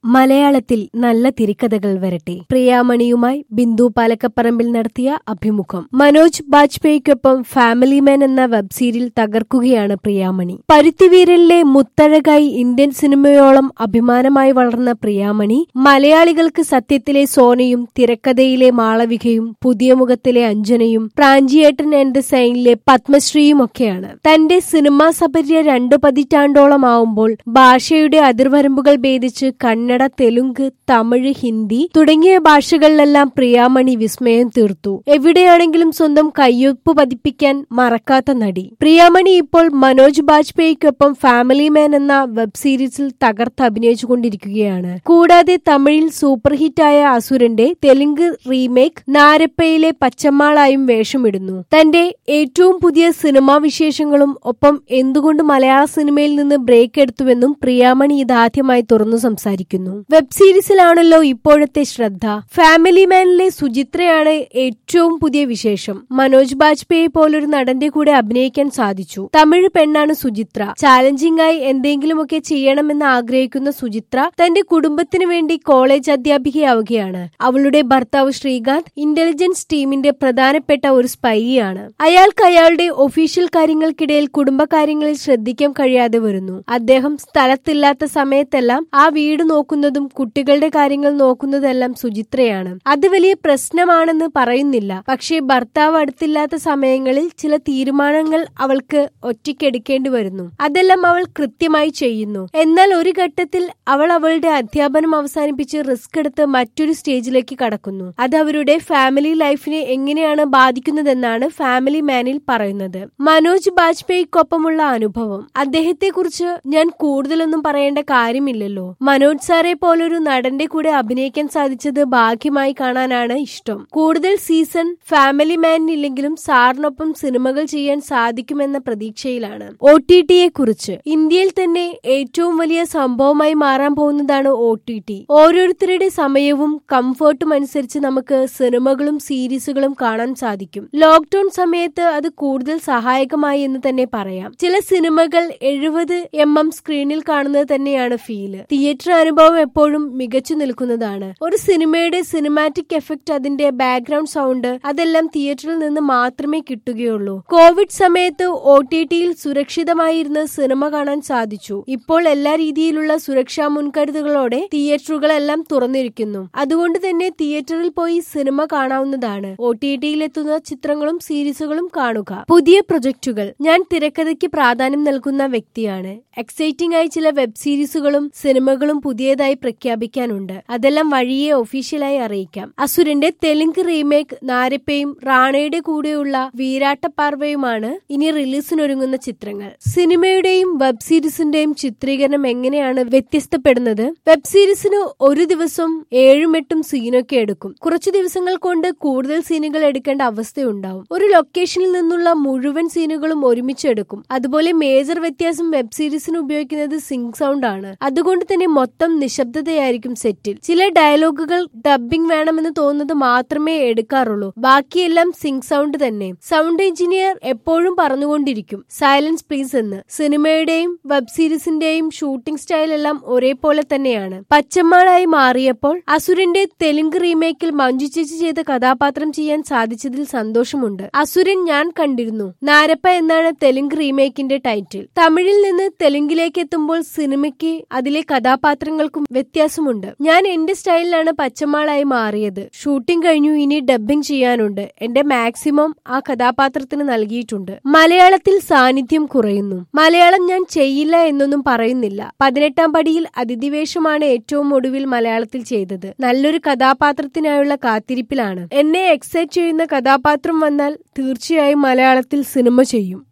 മലയാളത്തിൽ നല്ല തിരിക്കഥകൾ വരട്ടെ പ്രിയാമണിയുമായി ബിന്ദു പാലക്കപ്പറമ്പിൽ നടത്തിയ അഭിമുഖം മനോജ് ബാജ്പേയിക്കൊപ്പം ഫാമിലി മാൻ എന്ന വെബ് സീരിയൽ തകർക്കുകയാണ് പ്രിയാമണി പരുത്തിവീരനിലെ മുത്തഴകായി ഇന്ത്യൻ സിനിമയോളം അഭിമാനമായി വളർന്ന പ്രിയാമണി മലയാളികൾക്ക് സത്യത്തിലെ സോനയും തിരക്കഥയിലെ മാളവികയും പുതിയ മുഖത്തിലെ അഞ്ജനയും പ്രാഞ്ചിയേട്ടൻ ആൻഡ് ദ സൈനിലെ പത്മശ്രീയും ഒക്കെയാണ് തന്റെ സിനിമാ സപര്യ രണ്ടു പതിറ്റാണ്ടോളം ആവുമ്പോൾ ഭാഷയുടെ അതിർവരമ്പുകൾ ഭേദിച്ച് കന്നഡ തെലുങ്ക് തമിഴ് ഹിന്ദി തുടങ്ങിയ ഭാഷകളിലെല്ലാം പ്രിയാമണി വിസ്മയം തീർത്തു എവിടെയാണെങ്കിലും സ്വന്തം കയ്യൊപ്പ് പതിപ്പിക്കാൻ മറക്കാത്ത നടി പ്രിയാമണി ഇപ്പോൾ മനോജ് ബാജ്പേയിക്കൊപ്പം ഫാമിലി മാൻ എന്ന വെബ് സീരീസിൽ തകർത്ത് അഭിനയിച്ചുകൊണ്ടിരിക്കുകയാണ് കൂടാതെ തമിഴിൽ സൂപ്പർ ഹിറ്റായ അസുരന്റെ തെലുങ്ക് റീമേക്ക് നാരപ്പയിലെ പച്ചമ്മാളായും വേഷമിടുന്നു തന്റെ ഏറ്റവും പുതിയ സിനിമാ വിശേഷങ്ങളും ഒപ്പം എന്തുകൊണ്ട് മലയാള സിനിമയിൽ നിന്ന് ബ്രേക്ക് എടുത്തുവെന്നും പ്രിയാമണി ഇതാദ്യമായി തുറന്നു സംസാരിക്കുന്നു വെബ് സീരീസിലാണല്ലോ ഇപ്പോഴത്തെ ശ്രദ്ധ ഫാമിലി മാനിലെ സുചിത്രയാണ് ഏറ്റവും പുതിയ വിശേഷം മനോജ് ബാജ്പേയി പോലൊരു നടന്റെ കൂടെ അഭിനയിക്കാൻ സാധിച്ചു തമിഴ് പെണ്ണാണ് സുചിത്ര ചാലഞ്ചിങ് ആയി എന്തെങ്കിലുമൊക്കെ ചെയ്യണമെന്ന് ആഗ്രഹിക്കുന്ന സുചിത്ര തന്റെ കുടുംബത്തിന് വേണ്ടി കോളേജ് അധ്യാപികയാവുകയാണ് അവളുടെ ഭർത്താവ് ശ്രീകാന്ത് ഇന്റലിജൻസ് ടീമിന്റെ പ്രധാനപ്പെട്ട ഒരു സ്പൈയാണ് അയാൾക്ക് അയാളുടെ ഒഫീഷ്യൽ കാര്യങ്ങൾക്കിടയിൽ കുടുംബകാര്യങ്ങളിൽ ശ്രദ്ധിക്കാൻ കഴിയാതെ വരുന്നു അദ്ദേഹം സ്ഥലത്തില്ലാത്ത സമയത്തെല്ലാം ആ വീട് നോക്കുന്നതും കുട്ടികളുടെ കാര്യങ്ങൾ നോക്കുന്നതെല്ലാം സുചിത്രയാണ് അത് വലിയ പ്രശ്നമാണെന്ന് പറയുന്നില്ല പക്ഷേ ഭർത്താവ് അടുത്തില്ലാത്ത സമയങ്ങളിൽ ചില തീരുമാനങ്ങൾ അവൾക്ക് ഒറ്റയ്ക്കെടുക്കേണ്ടി വരുന്നു അതെല്ലാം അവൾ കൃത്യമായി ചെയ്യുന്നു എന്നാൽ ഒരു ഘട്ടത്തിൽ അവൾ അവളുടെ അധ്യാപനം അവസാനിപ്പിച്ച് റിസ്ക് എടുത്ത് മറ്റൊരു സ്റ്റേജിലേക്ക് കടക്കുന്നു അത് അവരുടെ ഫാമിലി ലൈഫിനെ എങ്ങനെയാണ് ബാധിക്കുന്നതെന്നാണ് ഫാമിലി മാനിൽ പറയുന്നത് മനോജ് ബാജ്പേയിക്കൊപ്പമുള്ള അനുഭവം അദ്ദേഹത്തെ കുറിച്ച് ഞാൻ കൂടുതലൊന്നും പറയേണ്ട കാര്യമില്ലല്ലോ മനോജ് സാറെ പോലൊരു നടന്റെ കൂടെ അഭിനയിക്കാൻ സാധിച്ചത് ഭാഗ്യമായി കാണാനാണ് ഇഷ്ടം കൂടുതൽ സീസൺ ഫാമിലി മാനില്ലെങ്കിലും സാറിനൊപ്പം സിനിമകൾ ചെയ്യാൻ സാധിക്കുമെന്ന പ്രതീക്ഷയിലാണ് ഒ ടി ടിയെ കുറിച്ച് ഇന്ത്യയിൽ തന്നെ ഏറ്റവും വലിയ സംഭവമായി മാറാൻ പോകുന്നതാണ് ഒ ടി ടി ഓരോരുത്തരുടെ സമയവും കംഫർട്ടും അനുസരിച്ച് നമുക്ക് സിനിമകളും സീരീസുകളും കാണാൻ സാധിക്കും ലോക്ക്ഡൌൺ സമയത്ത് അത് കൂടുതൽ സഹായകമായി എന്ന് തന്നെ പറയാം ചില സിനിമകൾ എഴുപത് എം എം സ്ക്രീനിൽ കാണുന്നത് തന്നെയാണ് ഫീല് തിയേറ്റർ അനുഭവം എപ്പോഴും മികച്ചു നിൽക്കുന്നതാണ് ഒരു സിനിമയുടെ സിനിമാറ്റിക് എഫക്ട് അതിന്റെ ബാക്ക്ഗ്രൗണ്ട് സൗണ്ട് അതെല്ലാം തിയേറ്ററിൽ നിന്ന് മാത്രമേ കിട്ടുകയുള്ളൂ കോവിഡ് സമയത്ത് ഒ ടി ടിയിൽ സുരക്ഷിതമായിരുന്ന് സിനിമ കാണാൻ സാധിച്ചു ഇപ്പോൾ എല്ലാ രീതിയിലുള്ള സുരക്ഷാ മുൻകരുതലുകളോടെ തിയേറ്ററുകളെല്ലാം തുറന്നിരിക്കുന്നു അതുകൊണ്ട് തന്നെ തിയേറ്ററിൽ പോയി സിനിമ കാണാവുന്നതാണ് ഒ ടി ടിയിലെത്തുന്ന ചിത്രങ്ങളും സീരീസുകളും കാണുക പുതിയ പ്രൊജക്ടുകൾ ഞാൻ തിരക്കഥയ്ക്ക് പ്രാധാന്യം നൽകുന്ന വ്യക്തിയാണ് എക്സൈറ്റിംഗ് ആയി ചില വെബ് സീരീസുകളും സിനിമകളും പുതിയതായി പ്രഖ്യാപിക്കാനുണ്ട് അതെല്ലാം വഴിയെ ഒഫീഷ്യലായി അറിയിക്കാം അസുരന്റെ തെലുങ്ക് റീമേക്ക് നാരപ്പയും റാണയുടെ കൂടെയുള്ള വീരാട്ടപ്പാർവയുമാണ് ഇനി റിലീസിനൊരുങ്ങുന്ന ചിത്രങ്ങൾ സിനിമയുടെയും വെബ് സീരീസിന്റെയും ചിത്രീകരണം എങ്ങനെയാണ് വ്യത്യസ്തപ്പെടുന്നത് വെബ് സീരീസിന് ഒരു ദിവസം ഏഴും എട്ടും സീനൊക്കെ എടുക്കും കുറച്ചു ദിവസങ്ങൾ കൊണ്ട് കൂടുതൽ സീനുകൾ എടുക്കേണ്ട അവസ്ഥയുണ്ടാവും ഒരു ലൊക്കേഷനിൽ നിന്നുള്ള മുഴുവൻ സീനുകളും ഒരുമിച്ച് എടുക്കും അതുപോലെ മേജർ വ്യത്യാസം വെബ് സീരീസിന് ഉപയോഗിക്കുന്നത് സിങ്ക് സൗണ്ട് ആണ് അതുകൊണ്ട് തന്നെ മൊത്തം നിശബ്ദതയായിരിക്കും സെറ്റിൽ ചില ഡയലോഗുകൾ ഡബിംഗ് വേണമെന്ന് തോന്നുന്നത് മാത്രമേ എടുക്കാറുള്ളൂ ബാക്കിയെല്ലാം സിങ്ക് സൗണ്ട് തന്നെ സൗണ്ട് എഞ്ചിനീയർ എപ്പോഴും പറഞ്ഞുകൊണ്ടിരിക്കും സൈലൻസ് പ്ലീസ് എന്ന് സിനിമയുടെയും വെബ് സീരീസിന്റെയും ഷൂട്ടിംഗ് സ്റ്റൈൽ എല്ലാം ഒരേപോലെ തന്നെയാണ് പച്ചമാളായി മാറിയപ്പോൾ അസുരന്റെ തെലുങ്ക് റീമേക്കിൽ മഞ്ജു ചേച്ചി ചെയ്ത കഥാപാത്രം ചെയ്യാൻ സാധിച്ചതിൽ സന്തോഷമുണ്ട് അസുരൻ ഞാൻ കണ്ടിരുന്നു നാരപ്പ എന്നാണ് തെലുങ്ക് റീമേക്കിന്റെ ടൈറ്റിൽ തമിഴിൽ നിന്ന് തെലുങ്കിലേക്ക് എത്തുമ്പോൾ സിനിമയ്ക്ക് അതിലെ കഥാപാത്രങ്ങൾക്കും വ്യത്യാസമുണ്ട് ഞാൻ എന്റെ സ്റ്റൈലിലാണ് പച്ചമാളായി മാറിയത് ഷൂട്ടിംഗ് കഴിഞ്ഞു ഇനി ഡബ്ബിംഗ് ചെയ്യാനുണ്ട് എന്റെ മാക്സിമം ആ കഥാപാത്രത്തിന് നൽകിയിട്ടുണ്ട് മലയാളത്തിൽ സാന്നിധ്യം കുറയുന്നു മലയാളം ഞാൻ ചെയ്യില്ല എന്നൊന്നും പറയുന്നില്ല പതിനെട്ടാം പടിയിൽ അതിഥിവേഷമാണ് ഏറ്റവും ഒടുവിൽ മലയാളത്തിൽ ചെയ്തത് നല്ലൊരു കഥാപാത്രത്തിനായുള്ള കാത്തിരിപ്പിലാണ് എന്നെ എക്സൈറ്റ് ചെയ്യുന്ന കഥാപാത്രം വന്നാൽ തീർച്ചയായും മലയാളത്തിൽ സിനിമ ചെയ്യും